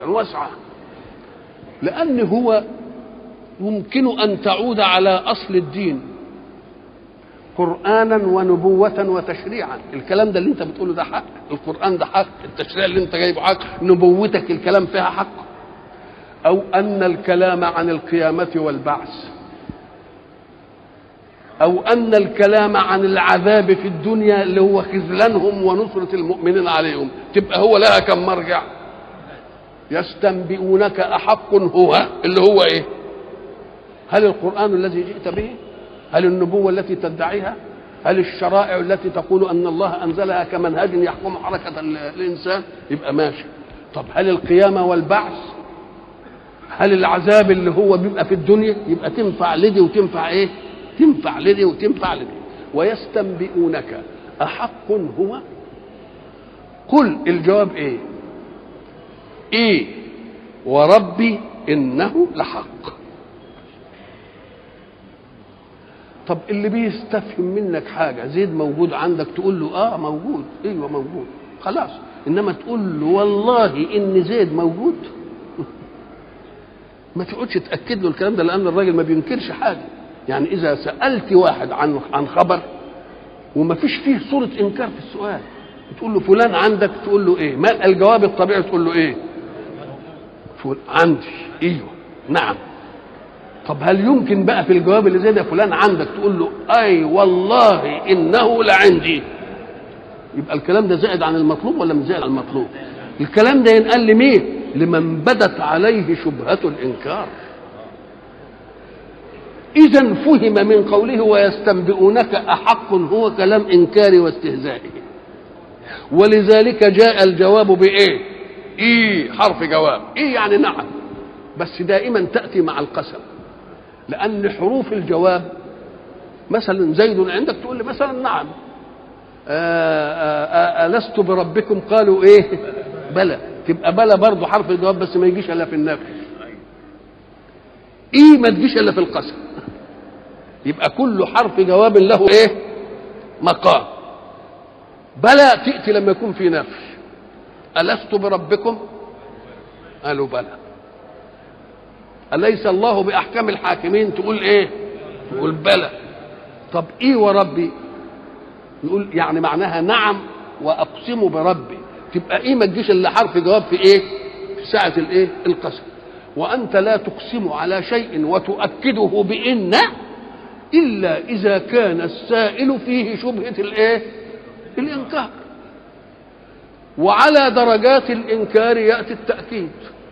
واسعة لأن هو يمكن أن تعود على أصل الدين قرآنا ونبوة وتشريعا الكلام ده اللي انت بتقوله ده حق القرآن ده حق التشريع اللي انت جايبه حق نبوتك الكلام فيها حق أو أن الكلام عن القيامة والبعث أو أن الكلام عن العذاب في الدنيا اللي هو خذلانهم ونصرة المؤمنين عليهم تبقى هو لها كم مرجع يستنبئونك أحق هو اللي هو إيه هل القرآن الذي جئت به هل النبوة التي تدعيها هل الشرائع التي تقول أن الله أنزلها كمنهج يحكم حركة الإنسان يبقى ماشي طب هل القيامة والبعث هل العذاب اللي هو بيبقى في الدنيا يبقى تنفع لدي وتنفع ايه تنفع لدي وتنفع لدي ويستنبئونك أحق هو قل الجواب ايه ايه وربي انه لحق طب اللي بيستفهم منك حاجة زيد موجود عندك تقول له اه موجود ايوه موجود خلاص انما تقول له والله ان زيد موجود ما تقعدش تاكد له الكلام ده لان الراجل ما بينكرش حاجه يعني اذا سالت واحد عن عن خبر وما فيش فيه صوره انكار في السؤال تقول له فلان عندك تقول له ايه ما الجواب الطبيعي تقول له ايه فل... عندي ايوه نعم طب هل يمكن بقى في الجواب اللي زي ده فلان عندك تقول له اي والله انه لعندي يبقى الكلام ده زائد عن المطلوب ولا مش زائد عن المطلوب الكلام ده ينقال لمين لمن بدت عليه شبهة الإنكار إذا فهم من قوله ويستنبئونك أحق هو كلام إنكار واستهزائه ولذلك جاء الجواب بإيه إيه حرف جواب إيه يعني نعم بس دائما تأتي مع القسم لأن حروف الجواب مثلا زيد عندك تقول لي مثلا نعم ألست بربكم قالوا إيه بلى تبقى بلى برضه حرف الجواب بس ما يجيش الا في النفي ايه ما تجيش الا في القسم يبقى كل حرف جواب له ايه مقام بلى تاتي لما يكون في نفي الست بربكم قالوا بلى اليس الله باحكم الحاكمين تقول ايه تقول بلى طب ايه وربي نقول يعني معناها نعم واقسم بربي تبقى ايه ما تجيش الا حرف جواب في ايه في ساعه الايه القسم وانت لا تقسم على شيء وتؤكده بان الا اذا كان السائل فيه شبهه الايه الانكار وعلى درجات الانكار ياتي التاكيد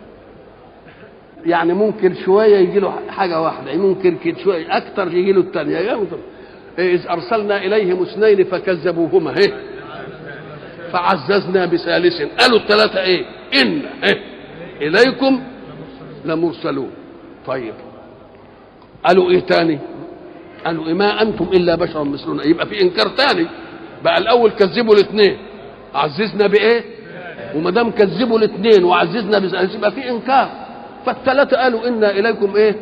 يعني ممكن شويه يجي له حاجه واحده ممكن كده شويه اكثر يجي له الثانيه اذ ارسلنا اليهم اثنين فكذبوهما هي فعززنا بثالث قالوا الثلاثة ايه إن إيه؟ إليكم لمرسلون طيب قالوا ايه تاني قالوا إيه ما أنتم إلا بشر مثلنا يبقى في إنكار تاني بقى الأول كذبوا الاثنين عززنا بإيه وما دام كذبوا الاثنين وعززنا بثالث يبقى في إنكار فالثلاثة قالوا إنا إليكم إيه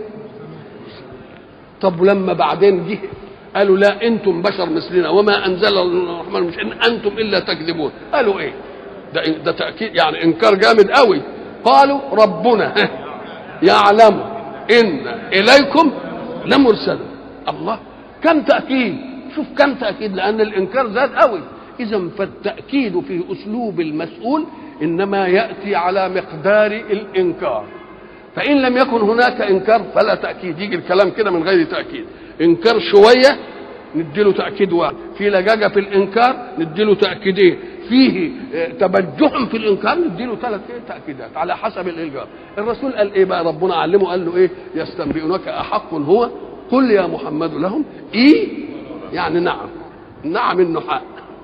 طب لما بعدين جه قالوا لا انتم بشر مثلنا وما انزل الرحمن مش ان انتم الا تكذبون قالوا ايه ده ده تاكيد يعني انكار جامد قوي قالوا ربنا يعلم ان اليكم لمرسل الله كم تاكيد شوف كم تاكيد لان الانكار زاد قوي اذا فالتاكيد في اسلوب المسؤول انما ياتي على مقدار الانكار فان لم يكن هناك انكار فلا تاكيد يجي الكلام كده من غير تاكيد انكار شويه نديله تاكيد واحد في لجاجه في الانكار نديله تاكيدين فيه تبجح في الانكار نديله ثلاث ايه تاكيدات على حسب الاجابه الرسول قال ايه بقى ربنا علمه قال له ايه يستنبئونك احق هو قل يا محمد لهم ايه يعني نعم نعم انه حق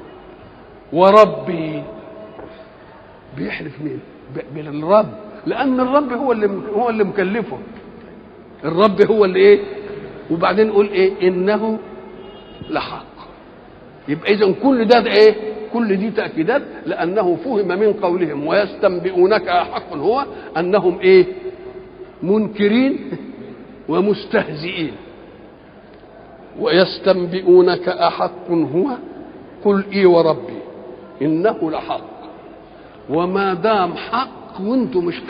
وربي بيحلف مين بالرب لان الرب هو اللي هو اللي مكلفه الرب هو اللي ايه وبعدين نقول ايه انه لحق يبقى اذا كل ده, ده ايه كل دي تاكيدات لانه فهم من قولهم ويستنبئونك احق هو انهم ايه منكرين ومستهزئين ويستنبئونك احق هو قل ايه وربي انه لحق وما دام حق وانتم مش